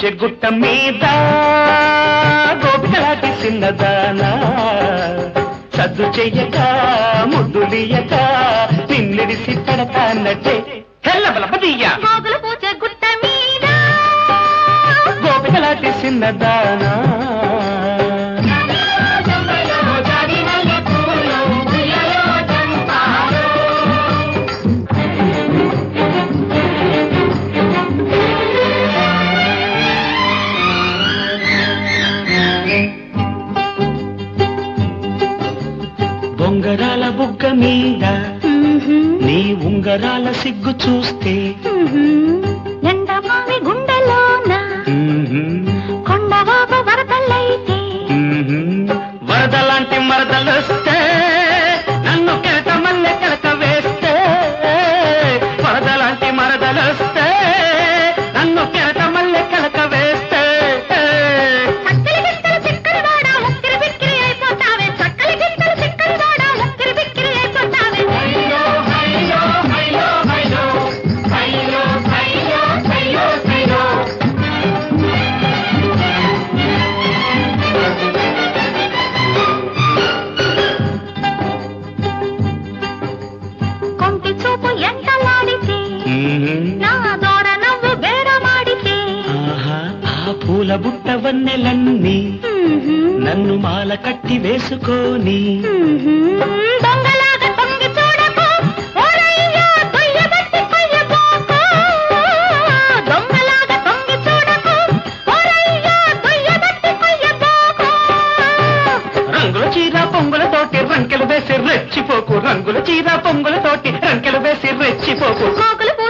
పూచే గుట్ట మీద గోపికలాంటి చిన్నదానా సద్దు చెయ్యక ముద్దులియక నిన్నిడిసి పెడతానట్టే హెల్లబలపదీయ గోగులు పూచే గుట్ట మీద గోపికలాంటి చిన్నదానా బొంగరాల బుగ్గ మీద నీ ఉంగరాల సిగ్గు చూస్తే ఎండమావి గుండెలోన కొండవాపు వరదలైతే వరదలాంటి మరదలొస్తే నన్ను కెరట మల్లె కెరట వేస్తే వరదలాంటి మరదలొస్తే నన్ను కెరట మల్లె కెరట వేస్తే చక్కలి గిక్కలు చిక్కలు వాడా ముక్కిరి బిక్కిరి అయిపోతావే చక్కలి గిక్కలు చిక్కలు వాడా ముక్కిరి బిక్కిరి అయిపోతావే కొంటి చూపు ఎంటలాడితే నా దూర నవ్వు బేరమాడితే ఆహా, ఆ పూల బుట్ట వన్నెలన్నీ నన్ను మాల కట్టి వేసుకోని దొంగలాగా తొంగి చూడకు ఓరయ్యా కొయ్యబట్టి కొయ్యబోకు దొంగలాగా తొంగి చూడకు ఓరయ్యా కొయ్యబట్టి కొయ్యబోకు రంగుల చీర పొంగులతోటి రంకెలు వేసి రెచ్చిపోకు రంగుల చీర పొంగులతోటి రంకెలు వేసి రెచ్చిపోకు గోగులు